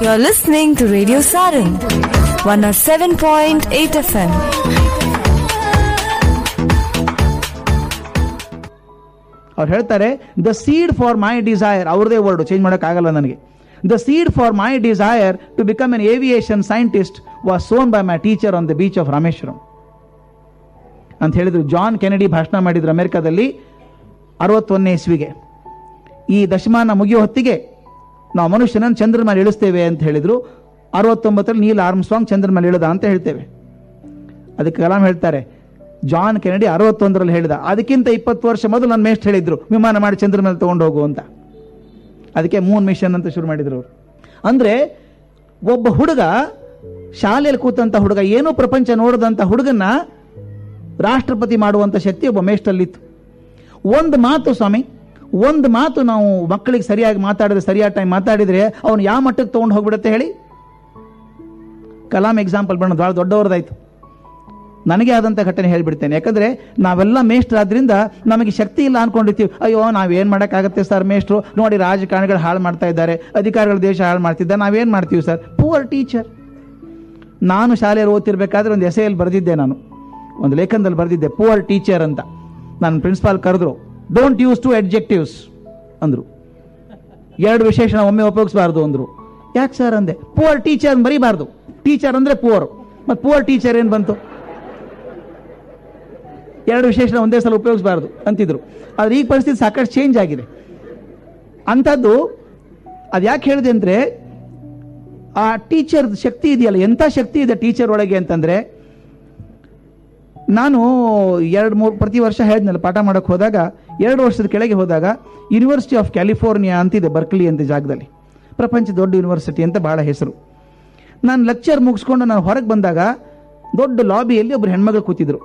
You're listening to Radio Saran, 107.8 FM. ಅವ್ರು ಹೇಳ್ತಾರೆ the seed for my desire ಅವ್ರದೇ word change ಮಾಡೋಕ್ಕಾಗಲ್ಲ ನನಗೆ the seed for my desire to become an aviation scientist was sown by my teacher on the beach of Rameswaram ಅಂತ ಹೇಳಿದ್ರು John Kennedy ಭಾಷಣ ಮಾಡಿದ್ರು ಅಮೆರಿಕದಲ್ಲಿ ಅರವತ್ತೊಂದನೇ ಇಸ್ವಿಗೆ ಈ ದಶಮಾನ ಮುಗಿಯೋ ಹೊತ್ತಿಗೆ ನಾವು ಮನುಷ್ಯನನ್ನು ಚಂದ್ರನ ಮೇಲೆ ಇಳಿಸ್ತೇವೆ ಅಂತ ಹೇಳಿದ್ರು ಅರವತ್ತೊಂಬತ್ತರಲ್ಲಿ ನೀಲ್ ಆರ್ಮ್ಸ್ಟ್ರಾಂಗ್ ಚಂದ್ರನ ಮೇಲೆ ಇಳಿದ ಅಂತ ಹೇಳ್ತೇವೆ ಅದಕ್ಕೆ ಕಲಾಂ ಹೇಳ್ತಾರೆ ಜಾನ್ ಕೆನಡಿ ಅರವತ್ತೊಂದರಲ್ಲಿ ಹೇಳಿದ ಅದಕ್ಕಿಂತ ಇಪ್ಪತ್ತು ವರ್ಷ ಮೊದಲು ನನ್ನ ಮೇಸ್ಟ್ ಹೇಳಿದ್ರು ವಿಮಾನ ಮಾಡಿ ಚಂದ್ರ ಮೇಲೆ ತಗೊಂಡು ಹೋಗು ಅಂತ ಅದಕ್ಕೆ ಮೂನ್ ಮಿಷನ್ ಅಂತ ಶುರು ಮಾಡಿದ್ರು ಅವರು ಅಂದ್ರೆ ಒಬ್ಬ ಹುಡುಗ ಶಾಲೆಯಲ್ಲಿ ಕೂತಂತ ಹುಡುಗ ಏನೂ ಪ್ರಪಂಚ ನೋಡದಂತ ಹುಡುಗನ್ನ ರಾಷ್ಟ್ರಪತಿ ಮಾಡುವಂತ ಶಕ್ತಿ ಒಬ್ಬ ಮೇಷ್ಟಲ್ಲಿತ್ತು ಒಂದು ಮಾತು ಸ್ವಾಮಿ ಒಂದು ಮಾತು ನಾವು ಮಕ್ಕಳಿಗೆ ಸರಿಯಾಗಿ ಮಾತಾಡಿದ್ರೆ ಸರಿಯಾದ ಟೈಮ್ ಮಾತಾಡಿದ್ರೆ ಅವನು ಯಾವ ಮಟ್ಟಕ್ಕೆ ತಗೊಂಡು ಹೋಗ್ಬಿಡುತ್ತೆ ಹೇಳಿ ಕಲಾಂ ಎಕ್ಸಾಂಪಲ್ ಬಣ್ಣ ಭಾಳ ದೊಡ್ಡವರದಾಯ್ತು ನನಗೆ ಆದಂಥ ಘಟನೆ ಹೇಳ್ಬಿಡ್ತೇನೆ ಯಾಕಂದ್ರೆ ನಾವೆಲ್ಲ ಮೇಷ್ಟ್ರಾದ್ರಿಂದ ನಮಗೆ ಶಕ್ತಿ ಇಲ್ಲ ಅನ್ಕೊಂಡಿರ್ತೀವಿ ಅಯ್ಯೋ ನಾವೇನ್ ಮಾಡೋಕ್ಕಾಗತ್ತೆ ಸರ್ ಮೇಷ್ಟ್ರು ನೋಡಿ ರಾಜಕಾರಣಿಗಳು ಹಾಳು ಮಾಡ್ತಾ ಇದ್ದಾರೆ ಅಧಿಕಾರಿಗಳು ದೇಶ ಹಾಳು ಮಾಡ್ತಿದ್ದಾರೆ ನಾವೇನ್ ಮಾಡ್ತೀವಿ ಸರ್ ಪೂವರ್ ಟೀಚರ್ ನಾನು ಶಾಲೆಯಲ್ಲಿ ಓದ್ತಿರ್ಬೇಕಾದ್ರೆ ಒಂದು ಎಸೆಯಲ್ಲಿ ಬರೆದಿದ್ದೆ ನಾನು ಒಂದು ಲೇಖನದಲ್ಲಿ ಬರೆದಿದ್ದೆ ಪೂವರ್ ಟೀಚರ್ ಅಂತ ನನ್ನ ಪ್ರಿನ್ಸಿಪಾಲ್ ಕರೆದ್ರು ಡೋಂಟ್ ಯೂಸ್ ಟು ಅಡ್ಜೆಕ್ಟಿವ್ಸ್ ಅಂದ್ರು ಎರಡು ವಿಶೇಷಣ ಒಮ್ಮೆ ಉಪಯೋಗಿಸಬಾರ್ದು ಅಂದ್ರು ಯಾಕೆ ಸರ್ ಅಂದೆ ಪೂವರ್ ಟೀಚರ್ ಬರೀಬಾರ್ದು ಟೀಚರ್ ಅಂದ್ರೆ ಪೂವರ್ ಮತ್ತೆ ಪೂವರ್ ಟೀಚರ್ ಏನ್ ಬಂತು ಎರಡು ವಿಶೇಷಣ ಒಂದೇ ಸಲ ಉಪಯೋಗಿಸಬಾರ್ದು ಅಂತಿದ್ರು ಆದ್ರೆ ಈಗ ಪರಿಸ್ಥಿತಿ ಸಾಕಷ್ಟು ಚೇಂಜ್ ಆಗಿದೆ ಅಂಥದ್ದು ಅದು ಯಾಕೆ ಹೇಳಿದೆ ಅಂದ್ರೆ ಆ ಟೀಚರ್ ಶಕ್ತಿ ಇದೆಯಲ್ಲ ಎಂಥ ಶಕ್ತಿ ಇದೆ ಟೀಚರ್ ಒಳಗೆ ಅಂತಂದ್ರೆ ನಾನು ಎರಡು ಮೂರು ಪ್ರತಿ ವರ್ಷ ಹೇಳಿದ್ನಲ್ಲ ಪಾಠ ಮಾಡಕ್ಕೆ ಹೋದಾಗ ಎರಡು ವರ್ಷದ ಕೆಳಗೆ ಹೋದಾಗ ಯೂನಿವರ್ಸಿಟಿ ಆಫ್ ಕ್ಯಾಲಿಫೋರ್ನಿಯಾ ಅಂತಿದೆ ಬರ್ಕ್ಲಿ ಅಂತ ಜಾಗದಲ್ಲಿ ಪ್ರಪಂಚ ದೊಡ್ಡ ಯೂನಿವರ್ಸಿಟಿ ಅಂತ ಬಹಳ ಹೆಸರು ನಾನು ಲೆಕ್ಚರ್ ಮುಗಿಸ್ಕೊಂಡು ನಾನು ಹೊರಗೆ ಬಂದಾಗ ದೊಡ್ಡ ಲಾಬಿಯಲ್ಲಿ ಒಬ್ರು ಹೆಣ್ಮಗಳು ಕೂತಿದ್ರು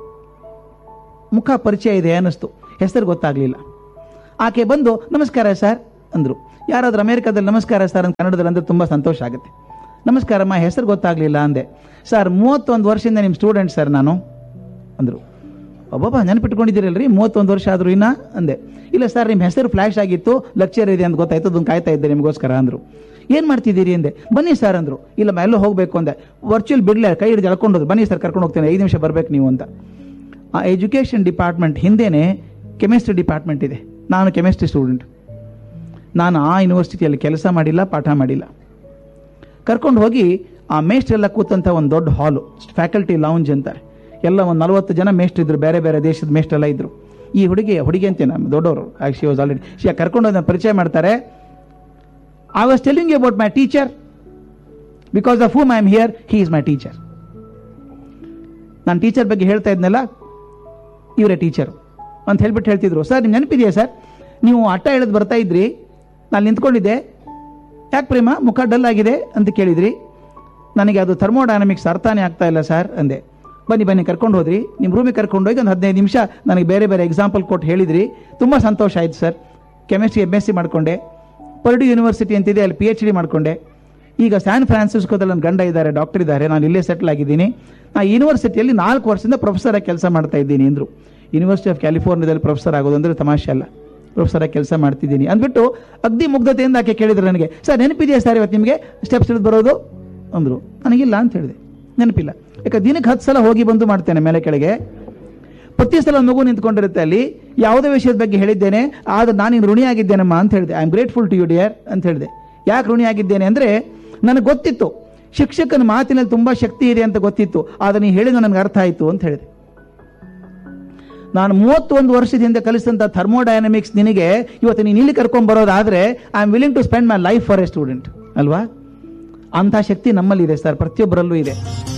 ಮುಖ ಪರಿಚಯ ಇದೆ ಅನ್ನಿಸ್ತು ಹೆಸರು ಗೊತ್ತಾಗ್ಲಿಲ್ಲ ಆಕೆ ಬಂದು ನಮಸ್ಕಾರ ಸರ್ ಅಂದ್ರು ಯಾರಾದ್ರೂ ಅಮೆರಿಕದಲ್ಲಿ ನಮಸ್ಕಾರ ಸರ್ ಅಂತ ಕನ್ನಡದಲ್ಲಿ ಅಂದ್ರೆ ತುಂಬಾ ಸಂತೋಷ ಆಗುತ್ತೆ ನಮಸ್ಕಾರಮ್ಮ ಹೆಸರು ಗೊತ್ತಾಗ್ಲಿಲ್ಲ ಅಂದೆ ಸರ್ ಮೂವತ್ತೊಂದು ವರ್ಷದಿಂದ ನಿಮ್ಮ ಸ್ಟೂಡೆಂಟ್ ಸರ್ ನಾನು ಅಂದ್ರು ಒಬ್ಬೊಬ್ಬ ನೆನಪಿಟ್ಕೊಂಡಿದ್ದೀರಲ್ರಿ ಮೂವತ್ತೊಂದು ವರ್ಷ ಆದ್ರೂ ಇನ್ನ ಅಂದೆ ಇಲ್ಲ ಸರ್ ನಿಮ್ಮ ಹೆಸರು ಫ್ಲಾಶ್ ಆಗಿತ್ತು ಲೆಕ್ಚರ್ ಇದೆ ಅಂತ ಗೊತ್ತಾಯ್ತು ಅದನ್ನು ಕಾಯ್ತಾ ಇದ್ದೆ ನಿಮಗೋಸ್ಕರ ಅಂದ್ರು ಏನ್ ಮಾಡ್ತಿದ್ದೀರಿ ಅಂದೆ ಬನ್ನಿ ಸರ್ ಅಂದ್ರು ಇಲ್ಲ ಎಲ್ಲೋ ಹೋಗ್ಬೇಕು ಅಂದೆ ವರ್ಚುವಲ್ ಬಿಡ್ಲೆ ಕೈ ಹಿಡಿದು ಎಳ್ಕೊಂಡು ಬನ್ನಿ ಸರ್ ಕರ್ಕೊಂಡು ಹೋಗ್ತೇನೆ ಐದು ನಿಮಿಷ ಬರ್ಬೇಕು ನೀವು ಅಂತ ಆ ಎಜುಕೇಷನ್ ಡಿಪಾರ್ಟ್ಮೆಂಟ್ ಹಿಂದೆನೆ ಕೆಮಿಸ್ಟ್ರಿ ಡಿಪಾರ್ಟ್ಮೆಂಟ್ ಇದೆ ನಾನು ಕೆಮಿಸ್ಟ್ರಿ ಸ್ಟೂಡೆಂಟ್ ನಾನು ಆ ಯೂನಿವರ್ಸಿಟಿಯಲ್ಲಿ ಕೆಲಸ ಮಾಡಿಲ್ಲ ಪಾಠ ಮಾಡಿಲ್ಲ ಕರ್ಕೊಂಡು ಹೋಗಿ ಆ ಮೇಸ್ಟ್ ಎಲ್ಲ ಕೂತಂತ ಒಂದು ದೊಡ್ಡ ಹಾಲು ಫ್ಯಾಕಲ್ಟಿ ಲೌಂಜ್ ಅಂತಾರೆ ಎಲ್ಲ ಒಂದು ನಲವತ್ತು ಜನ ಮೇಸ್ಟ್ ಇದ್ರು ಬೇರೆ ಬೇರೆ ದೇಶದ ಮೇಸ್ಟ್ ಎಲ್ಲ ಇದ್ರು ಈ ಹುಡುಗಿ ಹುಡುಗಿ ಅಂತೇನೆ ನಮ್ಮ ದೊಡ್ಡವರು ಶಿ ವಾಸ್ ಆಲ್ರೆಡಿ ಶಿ ಕರ್ಕೊಂಡು ಹೋಗಿ ಪರಿಚಯ ಮಾಡ್ತಾರೆ I was telling about my teacher because of whom I am here he is my teacher ನಾನು ಟೀಚರ್ ಬಗ್ಗೆ ಹೇಳ್ತಾ ಇದ್ನಲ್ಲ ಇವರೇ ಟೀಚರು ಅಂತ ಹೇಳ್ಬಿಟ್ಟು ಹೇಳ್ತಿದ್ರು ಸರ್ ನಿಮ್ಗೆ ನೆನಪಿದೆಯಾ ಸರ್ ನೀವು ಅಟ್ಟ ಎಳೆದು ಬರ್ತಾ ಇದ್ರಿ ನಾನು ನಿಂತ್ಕೊಂಡಿದ್ದೆ ಯಾಕೆ ಪ್ರೇಮ ಮುಖ ಡಲ್ ಆಗಿದೆ ಅಂತ ಕೇಳಿದ್ರಿ ನನಗೆ ಅದು ಥರ್ಮೋಡೈನಮಿಕ್ಸ್ ಅರ್ಥನೇ ಆಗ್ತಾ ಇಲ್ಲ ಸರ್ ಅಂದೆ ಬನ್ನಿ ಬನ್ನಿ ಕರ್ಕೊಂಡು ಹೋದ್ರಿ ನಿಮ್ಮ ರೂಮಿಗೆ ಕರ್ಕೊಂಡು ಹೋಗಿ ಒಂದು ಹದಿನೈದು ನಿಮಿಷ ನನಗೆ ಬೇರೆ ಬೇರೆ ಎಕ್ಸಾಂಪಲ್ ಕೊಟ್ಟು ಹೇಳಿದ್ರಿ ತುಂಬ ಸಂತೋಷ ಆಯ್ತು sir chemistry M S C ಮಾಡಿಕೊಂಡೆ ಪರ್ಡು ಯೂನಿವರ್ಸಿಟಿ ಅಂತಿದೆ ಅಲ್ಲಿ ಪಿ ಎಚ್ ಡಿ ಮಾಡಿಕೊಂಡೆ ಈಗ ಸ್ಯಾನ್ ಫ್ರಾನ್ಸಿಸ್ಕೋದಲ್ಲಿ ನನ್ನ ಗಂಡ ಇದ್ದಾರೆ ಡಾಕ್ಟರ್ ಇದ್ದಾರೆ ನಾನು ಇಲ್ಲೇ ಸೆಟ್ಲ್ ಆಗಿದ್ದೀನಿ ನಾ ಯೂನಿವರ್ಸಿಟಿಯಲ್ಲಿ ನಾಲ್ಕು ವರ್ಷದಿಂದ ಪ್ರೊಫೆಸರ್ ಆಗಿ ಕೆಲಸ ಮಾಡ್ತಾ ಇದ್ದೀನಿ ಅಂದರು ಯೂನಿವರ್ಸಿಟಿ ಆಫ್ ಕ್ಯಾಲಿಫೋರ್ನಿಯಾದಲ್ಲಿ ಪ್ರೊಫೆಸರ್ ಆಗೋದು ಅಂದರೆ ತಮಾಷೆ ಅಲ್ಲ ಪ್ರೊಫೆಸರ್ ಆಗಿ ಕೆಲಸ ಮಾಡ್ತಿದ್ದೀನಿ ಅಂದ್ಬಿಟ್ಟು ಅಗ್ದಿ ಮುಗ್ಧತೆಯಿಂದ ಆಕೆ ಕೇಳಿದ್ರು ನನಗೆ ಸರ್ ನೆನಪಿದೆಯಾ ಸರ್ ಇವತ್ತು ನಿಮಗೆ ಸ್ಟೆಪ್ಸ್ ಹಿಡಿದು ಬರೋದು ಅಂದರು ನನಗಿಲ್ಲ ಅಂತ ಹೇಳಿದೆ ನೆನಪಿಲ್ಲ ಯಾಕೆ ದಿನಕ್ಕೆ ಹತ್ತು ಸಲ ಹೋಗಿ ಬಂದು ಮಾಡ್ತೇನೆ ಮೇಲೆ ಕೆಳಗೆ ಪ್ರತಿ ಸಲ ಮಗು ನಿಂತ್ಕೊಂಡಿರುತ್ತೆ ಅಲ್ಲಿ ಯಾವುದೇ ವಿಷಯದ ಬಗ್ಗೆ ಹೇಳಿದ್ದೇನೆ ಆದ್ರೆ ನಾನು ನಿನ್ ಋಣಿಯಾಗಿದ್ದೇನಮ್ಮ ಅಂತ ಹೇಳಿದೆ I am grateful to you dear ಅಂತ ಹೇಳಿದೆ ಯಾಕೆ ಋಣಿಯಾಗಿದ್ದೇನೆ ಅಂದ್ರೆ ನನಗೆ ಗೊತ್ತಿತ್ತು ಶಿಕ್ಷಕನ ಮಾತಿನಲ್ಲಿ ತುಂಬಾ ಶಕ್ತಿ ಇದೆ ಅಂತ ಗೊತ್ತಿತ್ತು ಆದ್ರೆ ನೀ ಹೇಳಿದ ನನಗೆ ಅರ್ಥ ಆಯಿತು ಅಂತ ಹೇಳಿದೆ ನಾನು ಮೂವತ್ತೊಂದು ವರ್ಷದಿಂದ ಕಲಿಸಿದಂಥ ಥರ್ಮೋಡೈನಮಿಕ್ಸ್ ನಿನಗೆ ಇವತ್ತು ನೀನು ಇಲ್ಲಿ ಕರ್ಕೊಂಡ್ ಬರೋದಾದ್ರೆ I am willing to spend my life for a student ಅಲ್ವಾ ಅಂಥ ಶಕ್ತಿ ನಮ್ಮಲ್ಲಿದೆ ಸರ್ ಪ್ರತಿಯೊಬ್ಬರಲ್ಲೂ ಇದೆ